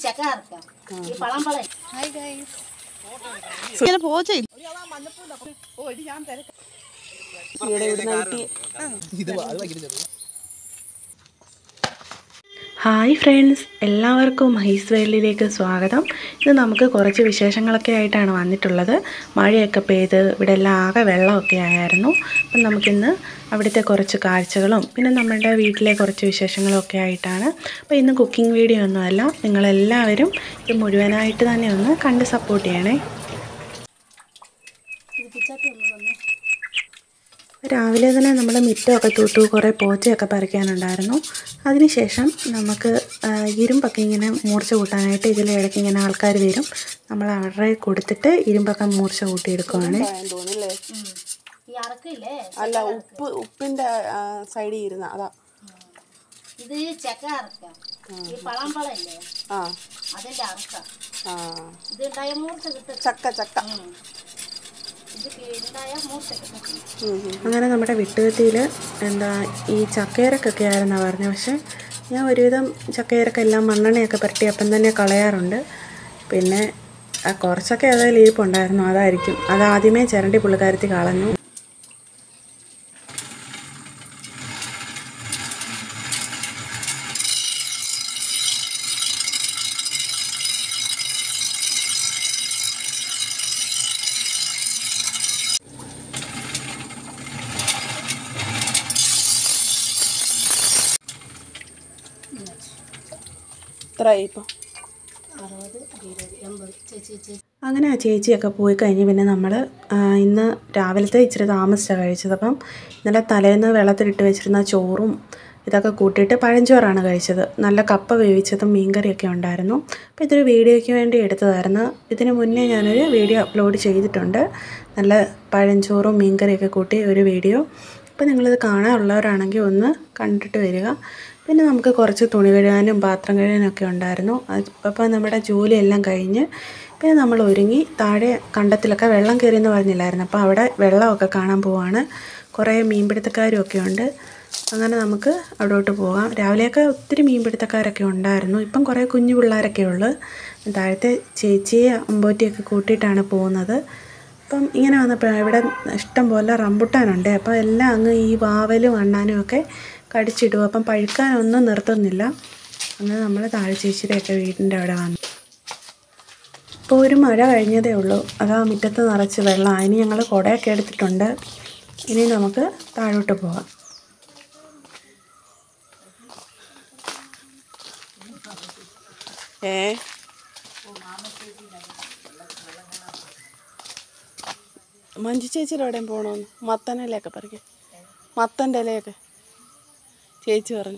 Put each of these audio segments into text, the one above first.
ചക്ക അറക്കാം ഈ പളം പളം ഇങ്ങനെ പോച്ച ഹായ് ഫ്രണ്ട്സ് എല്ലാവർക്കും ഹൈസ് വേൾഡിലേക്ക് സ്വാഗതം ഇത് നമുക്ക് കുറച്ച് വിശേഷങ്ങളൊക്കെ ആയിട്ടാണ് വന്നിട്ടുള്ളത് മഴയൊക്കെ പെയ്ത് ഇവിടെ എല്ലാം ആകെ വെള്ളമൊക്കെ ആയിരുന്നു അപ്പം നമുക്കിന്ന് അവിടുത്തെ കുറച്ച് കാഴ്ചകളും പിന്നെ നമ്മുടെ വീട്ടിലെ കുറച്ച് വിശേഷങ്ങളും ഒക്കെ ആയിട്ടാണ് അപ്പോൾ ഇന്ന് കുക്കിംഗ് വീഡിയോ ഒന്നുമല്ല നിങ്ങളെല്ലാവരും ഇത് മുഴുവനായിട്ട് തന്നെ ഒന്ന് കണ്ട് സപ്പോർട്ട് ചെയ്യണേ രാവിലെ തന്നെ നമ്മൾ മിറ്റമൊക്കെ തൂത്തു കുറേ പോച്ചയൊക്കെ പറിക്കാനുണ്ടായിരുന്നു അതിനുശേഷം നമുക്ക് ആ, ഇരുമ്പൊക്കെ ഇങ്ങനെ മൂർച്ച കൂട്ടാനായിട്ട് ഇതിലിടയ്ക്ക് ഇങ്ങനെ ആൾക്കാർ വരും നമ്മൾ അവരുടെ കൊടുത്തിട്ട് ഇരുമ്പൊക്കെ മൂർച്ച കൂട്ടിയെടുക്കുവാണ് തോന്നില്ലേ ഈ അറക്കില്ലേ അല്ല ഉപ്പ് ഉപ്പിന്റെ സൈഡിൽ ഇരുന്ന അതാ ഇത് ചക്ക അറക്കാം ഈ പളം പളം ഇല്ലേ ആ അതിന്റെ അറക്കാം ആ ഇത് ഉണ്ടായ മൂർച്ച കിട്ടും ചക്ക ചക്ക ഉം. ഇത് ഉണ്ടായ മൂർച്ച കിട്ടും ഉം, ഉം. അങ്ങനെ നമ്മുടെ വിട്ടുകത്തിയിൽ എന്താ ഈ ചക്കയരക്കൊക്കെ ആയിരുന്നു പറഞ്ഞത് പക്ഷേ ഞാൻ ഒരുവിധം ചക്കയരക്കെല്ലാം മണ്ണെണ്ണയൊക്കെ പുരട്ടി അപ്പം തന്നെ കളയാറുണ്ട് പിന്നെ ആ കുറച്ചൊക്കെ ഏതായാലും ഇരിപ്പുണ്ടായിരുന്നു അതായിരിക്കും അത് ആദ്യമേ ചിരണ്ടി പുള്ളിക്കാരത്തി കളഞ്ഞു എത്രയായി ഇപ്പം അറുപത് ഇരുപത് എൺപത് ചേച്ചി ചേച്ചി അങ്ങനെ ആ ചേച്ചിയൊക്കെ പോയി കഴിഞ്ഞ് പിന്നെ നമ്മൾ ഇന്ന് രാവിലത്തെ ഇച്ചിരി താമസിച്ചാണ് കഴിച്ചത് അപ്പം ഇന്നലെ തലേന്ന് വെള്ളത്തിലിട്ട് വെച്ചിരുന്ന ചോറും ഇതൊക്കെ കൂട്ടിയിട്ട് പഴഞ്ചോറാണ് കഴിച്ചത് നല്ല കപ്പ വേവിച്ചതും മീൻകറിയൊക്കെ ഉണ്ടായിരുന്നു അപ്പോൾ ഇതൊരു വീഡിയോയ്ക്ക് വേണ്ടി എടുത്തതായിരുന്നു ഇതിന് മുന്നേ ഞാനൊരു വീഡിയോ അപ്ലോഡ് ചെയ്തിട്ടുണ്ട് നല്ല പഴഞ്ചോറും മീൻകറിയൊക്കെ കൂട്ടി ഒരു വീഡിയോ അപ്പോൾ നിങ്ങളിത് കാണാനുള്ളവരാണെങ്കിൽ ഒന്ന് കണ്ടിട്ട് വരിക പിന്നെ നമുക്ക് കുറച്ച് തുണി കഴുകാനും പാത്രം കഴുകാനൊക്കെ ഉണ്ടായിരുന്നു അപ്പോൾ നമ്മുടെ ജോലിയെല്ലാം കഴിഞ്ഞ് പിന്നെ നമ്മൾ ഒരുങ്ങി താഴെ കണ്ടത്തിലൊക്കെ വെള്ളം കയറിയെന്ന് പറഞ്ഞില്ലായിരുന്നു അപ്പോൾ അവിടെ വെള്ളമൊക്കെ കാണാൻ പോവാണ് കുറേ മീൻപിടുത്തക്കാരും ഒക്കെ ഉണ്ട് അങ്ങനെ നമുക്ക് അവിടോട്ട് പോകാം രാവിലെയൊക്കെ ഒത്തിരി മീൻപിടുത്തക്കാരൊക്കെ ഉണ്ടായിരുന്നു ഇപ്പം കുറേ കുഞ്ഞു പിള്ളേരൊക്കെ ഉള്ളു താഴത്തെ ചേച്ചിയെ അമ്പോറ്റിയൊക്കെ കൂട്ടിയിട്ടാണ് പോകുന്നത് അപ്പം ഇങ്ങനെ വന്നപ്പോൾ ഇവിടെ ഇഷ്ടം പോലെ റംബുട്ടാനുണ്ട് അപ്പോൾ എല്ലാം അങ്ങ് ഈ വാവലും അണ്ണാനും ഒക്കെ കടിച്ചിടും അപ്പം പഴുക്കാനൊന്നും നിർത്തുന്നില്ല അങ്ങനെ നമ്മൾ താഴെ ചേച്ചിയുടെയൊക്കെ വീടിൻ്റെ അവിടെ വന്നു ഇപ്പോൾ ഒരു മഴ കഴിഞ്ഞതേ ഉള്ളൂ അതാ മുറ്റത്ത് നിറച്ച് വെള്ളം ഇനി ഞങ്ങൾ കുടയൊക്കെ എടുത്തിട്ടുണ്ട് ഇനി നമുക്ക് താഴോട്ട് പോകാം ഏ മഞ്ജു ചേച്ചിയുടെ എവിടെയും പോകണമെന്ന് മത്തനിലയൊക്കെ പറിക്കും മത്തൻ്റെ ഇലയൊക്കെ ചേച്ചി പറഞ്ഞു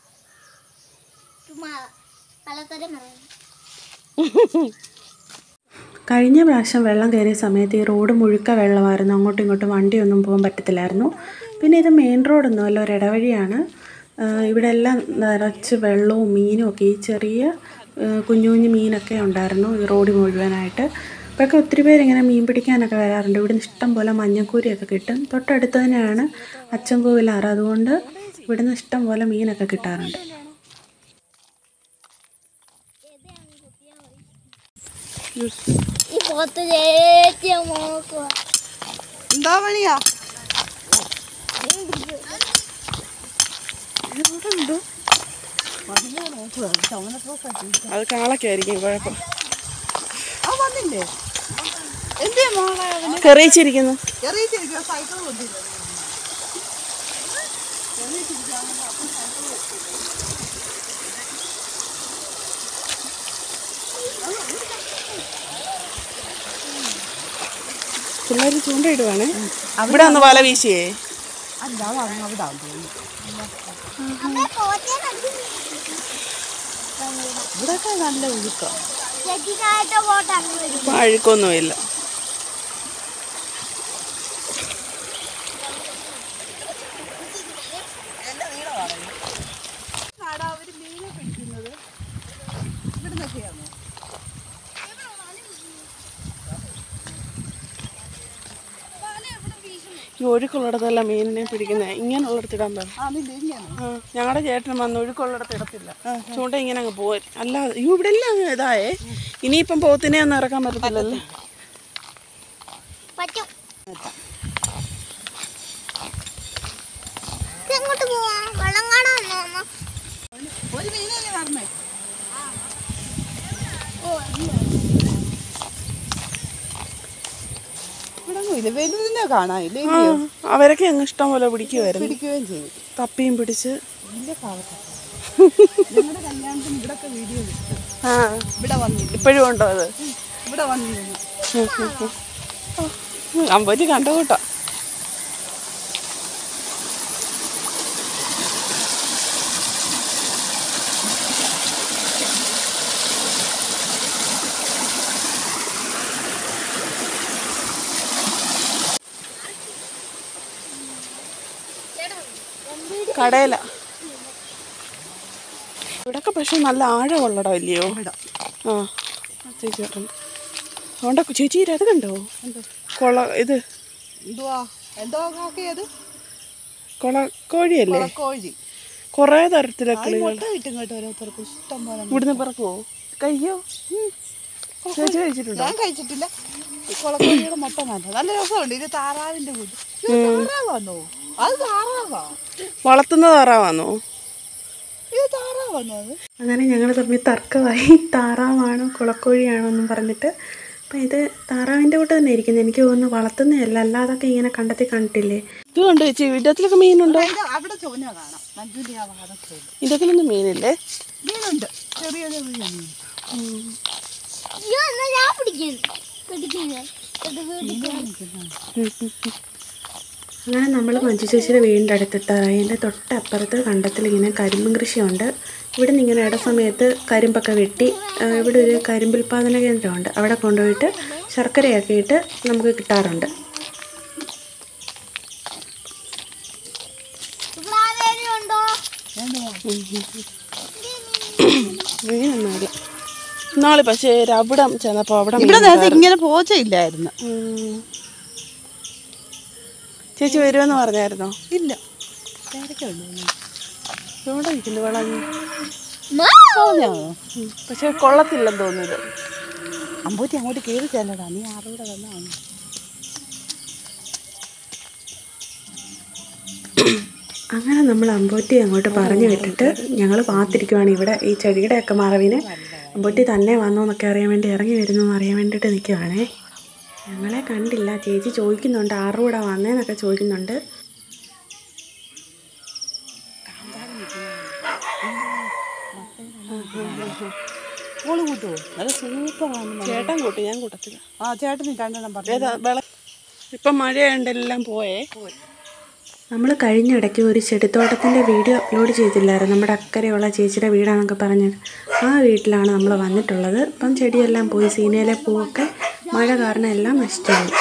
കഴിഞ്ഞ പ്രാവശ്യം വെള്ളം കയറിയ സമയത്ത് ഈ റോഡ് മുഴുക്ക വെള്ളമായിരുന്നു അങ്ങോട്ടും ഇങ്ങോട്ടും വണ്ടിയൊന്നും പോകാൻ പറ്റത്തില്ലായിരുന്നു പിന്നെ ഇത് മെയിൻ റോഡൊന്നും അല്ല ഒരു ഇടവഴിയാണ് ആ, ഇവിടെ എല്ലാം നിറച്ച് വെള്ളവും മീനും ഒക്കെ ഈ ചെറിയ ആ, കുഞ്ഞു കുഞ്ഞു മീനൊക്കെ ഉണ്ടായിരുന്നു ഈ റോഡ് മുഴുവനായിട്ട് അപ്പോഴൊക്കെ ഒത്തിരി പേര് ഇങ്ങനെ മീൻ പിടിക്കാനൊക്കെ വരാറുണ്ട് ഇവിടുന്ന് ഇഷ്ടം പോലെ മഞ്ഞക്കൂരിയൊക്കെ കിട്ടും തൊട്ടടുത്ത് തന്നെയാണ് അച്ചൻകോവിലാറ് അതുകൊണ്ട് ഇവിടുന്ന് ഇഷ്ടം പോലെ മീനൊക്കെ കിട്ടാറുണ്ട് ഈ പോത്ത് ചേച്ചിയെ നോക്കുക എന്താ പണിയാ അത് കാളൊക്കെയായിരിക്കും കുഴപ്പം കറിയിച്ചിരിക്കുന്നു പിള്ളേർ ചൂണ്ടയിടുവാണ് ഇവിടെ ഒന്ന് വല വീശിയേ ഇവിടെയൊക്കെ നല്ല ഒഴുക്കം ചേച്ചിക്കായിട്ട് പോട്ട് അങ്ങ് വരും അഴുക്കൊന്നുമില്ല ഈ ഒഴുക്കുള്ളിടത്തല്ല മീനിനെ പിടിക്കുന്നത് ഇങ്ങനെയുള്ളിടത്ത് ഇടാൻ പറ ആ നിന്റെ ഇങ്ങനെ ആ ഞങ്ങളുടെ ചേട്ടൻ വന്ന് ഒഴുക്കുള്ളിടത്ത് ഇടത്തില്ല ചൂണ്ട ഇങ്ങനെ അങ്ങ് പോരും അല്ലാതെ അയ്യോ ഇവിടെ എല്ലാം അങ്ങ് ഇതായേ ഇനിയിപ്പം പോത്തിനെ ഒന്നും ഇറക്കാൻ പറ്റത്തില്ലല്ലോ പറ്റും എങ്ങോട്ട് പോവാ വെള്ളം കാണാൻ തോന്നുന്നു ഒരു മീനല്ലേ പറഞ്ഞേ ഇവിടെ ഇല്ല വലുതിനെ കാണാനില്ലേ ആ അവരൊക്കെ അങ്ങ് ഇഷ്ടം പോലെ പിടിക്കുമായിരുന്നു പിടിക്കുകയും ചെയ്യും തപ്പിയും പിടിച്ച് വലിയ പാവത്ത നിങ്ങളുടെ കല്യാണത്തിന് ഇവിടൊക്കെ വീഡിയോ എടുത്തു ആ ഇവിടെ വന്നില്ല ഇപ്പോഴും ഉണ്ടോ അത് ഇവിടെ വന്നിരുന്നു അമ്പറ്റി കണ്ട കൂട്ടോ കടയില ഇവിടൊക്കെ പക്ഷെ നല്ല ആഴമുള്ളടം ഇല്ലയോ ആ ചേച്ചി പറഞ്ഞിട്ടുണ്ട് അതുകൊണ്ട് ചേച്ചി അത് കണ്ടോ കൊള ഇത് എന്തുവാ എന്തോ കാക്കിയത് കൊള കോഴിയല്ലേ കോഴി കുറേ തരത്തിലെ അത് കിളികൾ മുട്ട കിട്ടും കേട്ടോ ഓരോരുത്തർക്ക് ഇഷ്ടം പോലെ ഇവിടുന്ന് പിറക്കുവോ കയ്യോ ചേച്ചി കഴിച്ചിട്ടുണ്ടോ ഞാൻ കഴിച്ചിട്ടില്ല ഈ കുളക്കോഴിയുടെ മുട്ട നല്ല നല്ല രസമുണ്ട് ഇത് താറാവിന്റെ കൂട്ട് ഇത് താറാവാന്നോ അത് താറാവാ വളർത്തുന്ന താറാവാന്നോ ഇത് താറാവാന്നോ അത് അങ്ങനെ ഞങ്ങൾ തമ്മിൽ തർക്കമായി താറാവാണോ കുളക്കോഴിയാണോ എന്നും പറഞ്ഞിട്ട് അപ്പം ഇത് താറാവിൻ്റെ കൂട്ട് തന്നെ ഇരിക്കുന്നത് എനിക്ക് തോന്നുന്നു വളർത്തുന്നതല്ല അല്ലാതൊക്കെ ഇങ്ങനെ കണ്ടെത്തി കണ്ടിട്ടില്ലേ ഇത് കണ്ടോ ചേച്ചി ഇടത്തിലൊക്കെ മീനുണ്ടോ ഇത് അവിടെ ചോന കാണാം മഞ്ജുന്റെ ആ ഭാഗത്ത് ഇടത്തിലൊന്നും മീനില്ലേ മീനുണ്ട് ചെറിയ ചെറിയ മീൻ അയ്യോ എന്നാ ഞാൻ പിടിക്കുന്നു പിടിക്കുന്നു അങ്ങനെ നമ്മൾ മഞ്ജു ചേച്ചിയുടെ വീടിൻ്റെ അടുത്തെത്താറായി എൻ്റെ തൊട്ടപ്പുറത്ത് കണ്ടത്തിൽ ഇങ്ങനെ കരിമ്പും കൃഷിയുണ്ട് ഇവിടെ നിന്ന് ഇങ്ങനെ ഇട സമയത്ത് കരിമ്പൊക്കെ വെട്ടി ആ, ഇവിടെ ഒരു കരിമ്പുൽപാദന കേന്ദ്രമുണ്ട് അവിടെ കൊണ്ടുപോയിട്ട് ശർക്കരയൊക്കെ ഇട്ട് നമുക്ക് കിട്ടാറുണ്ട് പ്ലാവേലി ഉണ്ടോ മീനൊന്നുമില്ല നാളെ പക്ഷേ അവിടെ ചെന്നപ്പോൾ അവിടെ ഇവിടെ മീൻ നേരത്തെ ഇങ്ങനെ പോച്ചയില്ലായിരുന്നു ഉം. ചേച്ചി വരുമെന്ന് പറഞ്ഞായിരുന്നോ ഇല്ല ഇവിടെ ഇരിക്കുന്നു വളഞ്ഞ് പറഞ്ഞോ ഉം. പക്ഷെ കൊള്ളത്തില്ലെന്ന് തോന്നുന്നത് അമ്പൂറ്റി അങ്ങോട്ട് കയറി ചെല്ലടാ നീ അവിടെ വന്നാണ് അങ്ങനെ നമ്മൾ അമ്പോറ്റി അങ്ങോട്ട് പറഞ്ഞു വിട്ടിട്ട് ഞങ്ങൾ കാത്തിരിക്കുവാണ് ഇവിടെ ഈ ചെടിയുടെയൊക്കെ മറവിന് അമ്പോറ്റി തന്നെ വന്നോ എന്നൊക്കെ അറിയാൻ വേണ്ടി ഇറങ്ങി വരുന്നു എന്ന് അറിയാൻ വേണ്ടിയിട്ട് നിൽക്കുവാണേ ഞങ്ങളെ കണ്ടില്ല ചേച്ചി ചോദിക്കുന്നുണ്ട് ആരുടെ കൂടെ വന്നേന്നൊക്കെ ചോദിക്കുന്നുണ്ട് മോള് കൂട്ടുവോ നല്ല സൂപ്പറാണ് ചേട്ടൻ കൂട്ടി ഞാൻ കൂട്ടത്തില്ല ആ ചേട്ടന് രണ്ടെണ്ണം പറഞ്ഞു ഏതാ വെള ഇപ്പം മഴയുണ്ട് എല്ലാം പോയേ നമ്മൾ കഴിഞ്ഞിടയ്ക്ക് ഒരു ചെടിത്തോട്ടത്തിൻ്റെ വീഡിയോ അപ്ലോഡ് ചെയ്തില്ലായിരുന്നു നമ്മുടെ അക്കരെയുള്ള ചേച്ചിയുടെ വീടാണെന്നൊക്കെ പറഞ്ഞത് ആ വീട്ടിലാണ് നമ്മൾ വന്നിട്ടുള്ളത് അപ്പം ചെടിയെല്ലാം പോയി സീനയിലെ പൂവൊക്കെ മഴ കാരണം എല്ലാം നശിച്ചുപോയി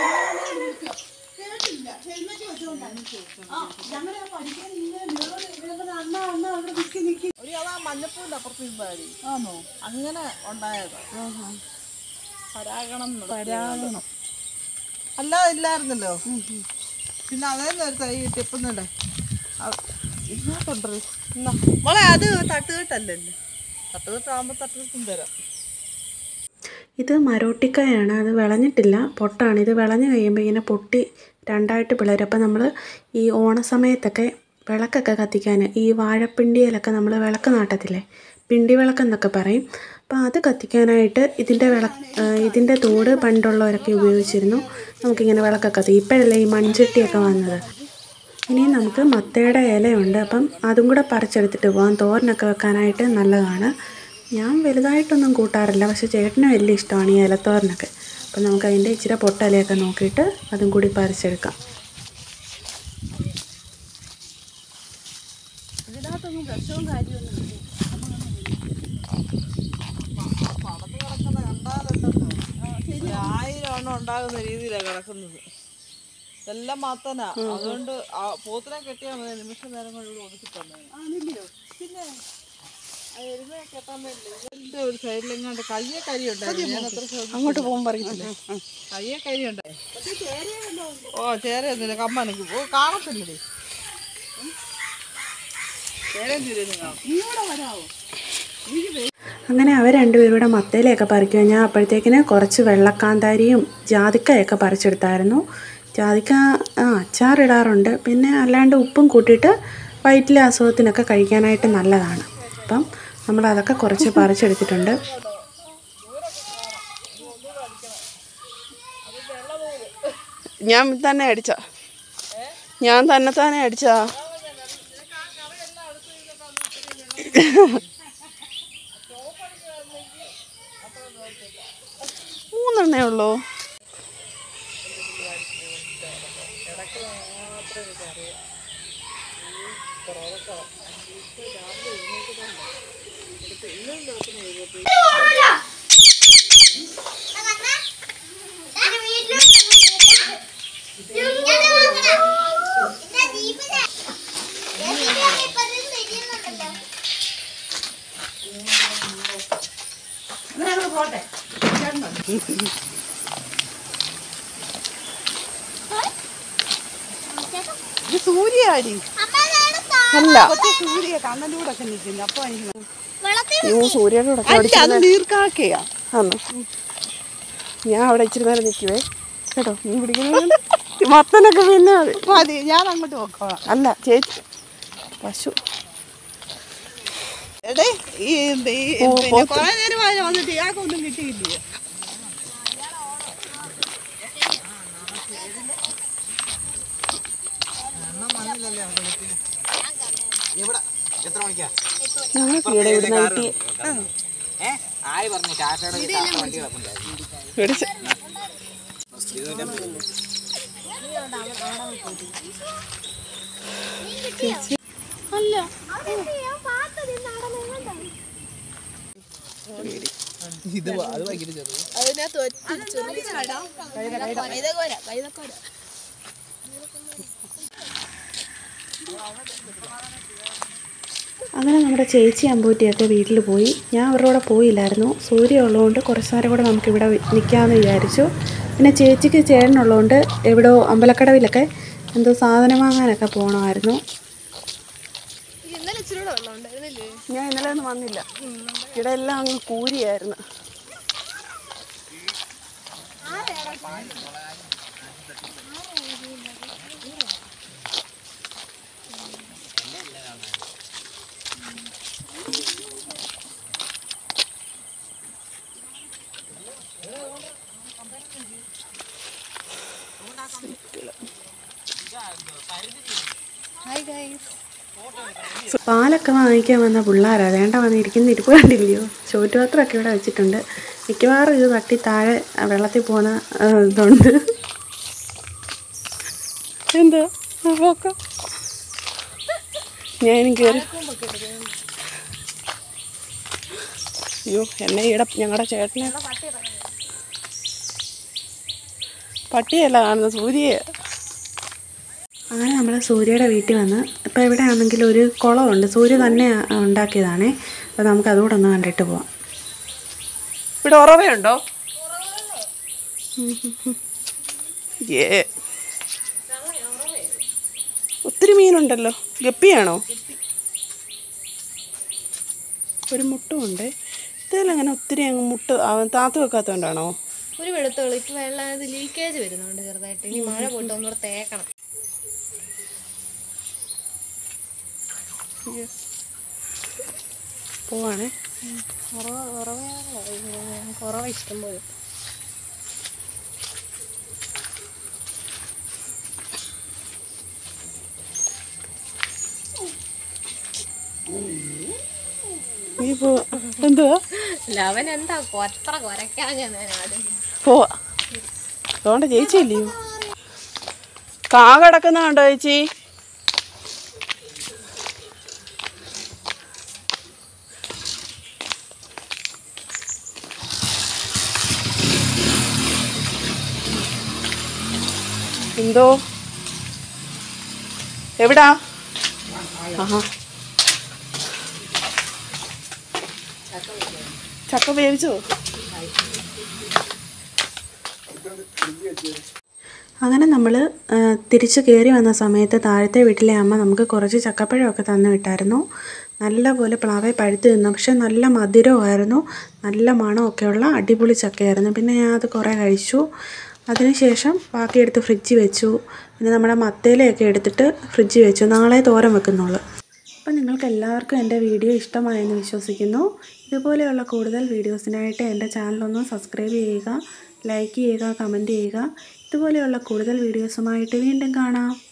ഒരു അതാ മഞ്ഞപ്പൂവിന്റെ അപ്പുറത്ത് ഇരുന്നാടി ആണോ അങ്ങനെ ഉണ്ടായത് പരാഗണം പരാഗണം അല്ലാതെ ഇല്ലായിരുന്നല്ലോ പിന്നെ അതേ നേരത്തെ ഈ ടിപ്പുന്നുണ്ട് ഇതിനകത്തുണ്ടോ എന്നാ മോളെ അത് തട്ടുകെട്ടല്ലല്ലോ തട്ടുകെട്ടാകുമ്പോൾ തട്ടുകെട്ടും തരാം ഇത് മരോട്ടിക്കായാണ് അത് വിളഞ്ഞിട്ടില്ല പൊട്ടാണ് ഇത് വിളഞ്ഞ് കഴിയുമ്പോൾ ഇങ്ങനെ പൊട്ടി രണ്ടായിട്ട് പിളരും അപ്പോൾ നമ്മൾ ഈ ഓണസമയത്തൊക്കെ വിളക്കൊക്കെ കത്തിക്കാൻ ഈ വാഴപ്പിണ്ടിയിലൊക്കെ നമ്മൾ വിളക്ക് നാട്ടത്തില്ലേ പിണ്ടി വിളക്കെന്നൊക്കെ പറയും അപ്പോൾ അത് കത്തിക്കാനായിട്ട് ഇതിൻ്റെ വിള ആ, ഇതിൻ്റെ തോട് പണ്ടുള്ളവരൊക്കെ ഉപയോഗിച്ചിരുന്നു നമുക്കിങ്ങനെ വിളക്കൊക്കെ കത്തി ഇപ്പോഴല്ലേ ഈ മൺചട്ടിയൊക്കെ വന്നത് ഇനി നമുക്ക് മത്തയുടെ ഇലയുണ്ട് അപ്പം അതും കൂടെ പറിച്ചെടുത്തിട്ട് പോകാം തോരനൊക്കെ വെക്കാനായിട്ട് നല്ലതാണ് ഞാൻ വലുതായിട്ടൊന്നും കൂട്ടാറില്ല പക്ഷെ ചേട്ടന് വലിയ ഇഷ്ടമാണ് ഈ ഇലത്തോരനൊക്കെ അപ്പം നമുക്ക് അതിൻ്റെ ഇച്ചിരി പൊട്ടലയൊക്കെ നോക്കിയിട്ട് അതും കൂടി പറിച്ചെടുക്കാം ആയിരം എണ്ണം ഉണ്ടാകുന്ന രീതിയിലാണ് കിടക്കുന്നത് ഇതെല്ലാം മാത്തനാ അതുകൊണ്ട് ആ പോത്തിനെ കെട്ടിയാൽ മതി നിമിഷ നേരം കൊണ്ട് ഇവിടെ ഒതുക്കി തന്നെ പിന്നെ ആ എരുമയെ കെട്ടാൻ വേണ്ടി ഇതിന്റെ ഒരു സൈഡിലെങ്ങാണ്ട് കയ്യെ കരി ഉണ്ടായിരുന്നു ഞാൻ അത്ര ശ്രദ്ധിച്ചില്ല. അങ്ങോട്ട് പോകുമ്പോൾ പറയത്തില്ലേ കയ്യെ കരി ഉണ്ടായി പക്ഷേ ചേരയെ വല്ലതും ഓ ചേരയൊന്നുമില്ല കമ്മനക്ക് ഓ കാണത്തില്ലേ ചേരയും തിരിഞ്ഞു കാണും അങ്ങനെ അവർ രണ്ടുപേരും കൂടെ മത്തയിലൊക്കെ പറിക്കും കഴിഞ്ഞാൽ അപ്പോഴത്തേക്കിന് കുറച്ച് വെള്ളക്കാന്താരിയും ജാതിക്കയൊക്കെ പറിച്ചെടുത്തായിരുന്നു ജാതിക്ക ആ അച്ചാറിടാറുണ്ട് പിന്നെ അല്ലാണ്ട് ഉപ്പും കൂട്ടിയിട്ട് വയറ്റിലെ അസുഖത്തിനൊക്കെ കഴിക്കാനായിട്ട് നല്ലതാണ് അപ്പം നമ്മൾ അതൊക്കെ കുറച്ച് പറിച്ചെടുത്തിട്ടുണ്ട് ഞാൻ തന്നെ അടിച്ച ഞാൻ തന്നെ തന്നെ അടിച്ചാ മൂന്നെണ്ണേ ഉള്ളൂ ഇത് സൂര്യാരി അല്ല സൂര്യ കണ്ണൻ്റെ ഒക്കെ നിൽക്കുന്നു അപ്പൊ എനിക്ക് നീ സൂര്യയുടെ കൂടെ ഒക്കെ അല്ല അത് നീർക്കാക്കയാ ആന്നോ ഞാൻ അവിടെ ഇച്ചിരി നേരം നിൽക്കുവേ കേട്ടോ നീ പിടിക്കുന്ന മത്തനൊക്കെ പിന്നെ മതി മതി ഞാൻ അങ്ങോട്ട് നോക്കാം അല്ല ചേച്ചി പശു എടേ ഈ ഈ ഓ, പിന്നെ പോത്ത്. കുറെ നേരമായി വന്നിട്ട് ഇയാൾക്കൊന്നും കിട്ടിയില്ലേ ഞങ്ങൾക്ക് ഇവിടെ ഇവിടുന്ന് കിട്ടി ആര് പറഞ്ഞു കാക്കയുടെ ഒരു കാക്ക വണ്ടി കിടപ്പുണ്ടായിരുന്നു പിടിച്ച് ഇത് അത് ഭയങ്കര ചെറുത് അങ്ങനെ നമ്മുടെ ചേച്ചി അമ്പൂറ്റിയൊക്കെ വീട്ടിൽ പോയി ഞാൻ അവരുടെ കൂടെ പോയില്ലായിരുന്നു സൂര്യ ഉള്ളതുകൊണ്ട് കുറച്ച് നേരം കൂടെ നമുക്കിവിടെ നിൽക്കാമെന്ന് വിചാരിച്ചു പിന്നെ ചേച്ചിക്ക് ചേട്ടനുള്ളതുകൊണ്ട് എവിടെയോ അമ്പലക്കടവിലൊക്കെ എന്തോ സാധനം വാങ്ങാനൊക്കെ പോകണമായിരുന്നു ഞാൻ ഇന്നലെ ഒന്നും വന്നില്ല ഇവിടെ എല്ലാം അങ്ങ് കൂരിയായിരുന്നു പാലൊക്കെ വാങ്ങിക്കാൻ വന്ന പിള്ളേരാ വേണ്ട വന്നിരിക്കുന്ന ഇരിപ്പ് കണ്ടില്ലയോ ചോറ്റുപാത്രമൊക്കെ ഇവിടെ വെച്ചിട്ടുണ്ട് മിക്കവാറും ഇത് തട്ടി താഴെ ആ, വെള്ളത്തിൽ പോകുന്ന ആ, ഇതുണ്ട് എന്താ നോക്കാം ഞാനും കയറി അയ്യോ എന്നെ ഇവിടെ ഞങ്ങളുടെ ചേട്ടനെ പട്ടിയല്ല കാണുന്നത് സൂര്യയെ അങ്ങനെ നമ്മൾ സൂര്യയുടെ വീട്ടിൽ വന്ന് ഇപ്പോൾ ഇവിടെ ആണെങ്കിൽ ഒരു കുളമുണ്ട് സൂര്യ തന്നെ ആ, ഉണ്ടാക്കിയതാണേ അപ്പോൾ നമുക്ക് അതുകൂടെ ഒന്ന് കണ്ടിട്ട് പോവാം ഇവിടെ ഉറവയുണ്ടോ ഏ ഒത്തിരി മീനുണ്ടല്ലോ ഗപ്പിയാണോ ഒരു മുട്ടുമുണ്ട് ഇതെല്ലാം അങ്ങനെ ഒത്തിരി അങ്ങ് മുട്ട് അവൻ താത്ത് വെക്കാത്തോണ്ടാണോ ഒരു വെളുത്തുള്ളൂ ഇപ്പൊ വെള്ളം ഇത് ലീക്കേജ് വരുന്നുണ്ട് ചെറുതായിട്ട് ഇനി മഴ പോയിട്ട് ഒന്നുകൂടെ തേക്കണം പോവാണേ കുറവ് കുറവ് കുറവ് ഇഷ്ടം പോലെ നീ പോ എന്തുവാ ലവൻ എന്താ കൊത്ര കൊരക്കാൻ ഞാൻ പോവാ അതുകൊണ്ട് ചേച്ചിയില്ലയോ കാ കിടക്കുന്ന കണ്ടോ ചേച്ചി എന്തോ എവിടാ ആഹാ ചക്ക വേവിച്ചോ അങ്ങനെ നമ്മൾ തിരിച്ച് കയറി വന്ന സമയത്ത് താഴത്തെ വീട്ടിലെ അമ്മ നമുക്ക് കുറച്ച് ചക്കപ്പഴമൊക്കെ തന്നു വിട്ടായിരുന്നു നല്ലപോലെ പ്ലാവെ പഴുത്ത് നിന്നു പക്ഷെ നല്ല മധുരമായിരുന്നു നല്ല മണമൊക്കെയുള്ള അടിപൊളി ചക്കയായിരുന്നു പിന്നെ ഞാൻ അത് കുറേ കഴിച്ചു അതിനുശേഷം ബാക്കി എടുത്ത് ഫ്രിഡ്ജിൽ വെച്ചു പിന്നെ നമ്മുടെ മത്തേലയൊക്കെ എടുത്തിട്ട് ഫ്രിഡ്ജിൽ വെച്ചു നാളെ തോരൻ വെക്കുന്നുള്ളൂ അപ്പം നിങ്ങൾക്ക് എല്ലാവർക്കും എൻ്റെ വീഡിയോ ഇഷ്ടമായെന്ന് വിശ്വസിക്കുന്നു ഇതുപോലെയുള്ള കൂടുതൽ വീഡിയോസിനായിട്ട് എൻ്റെ ചാനലൊന്ന് സബ്സ്ക്രൈബ് ചെയ്യുക ലൈക്ക് ചെയ്യുക കമൻറ്റ് ചെയ്യുക ഇതുപോലെയുള്ള കൂടുതൽ വീഡിയോസുമായിട്ട് വീണ്ടും കാണാം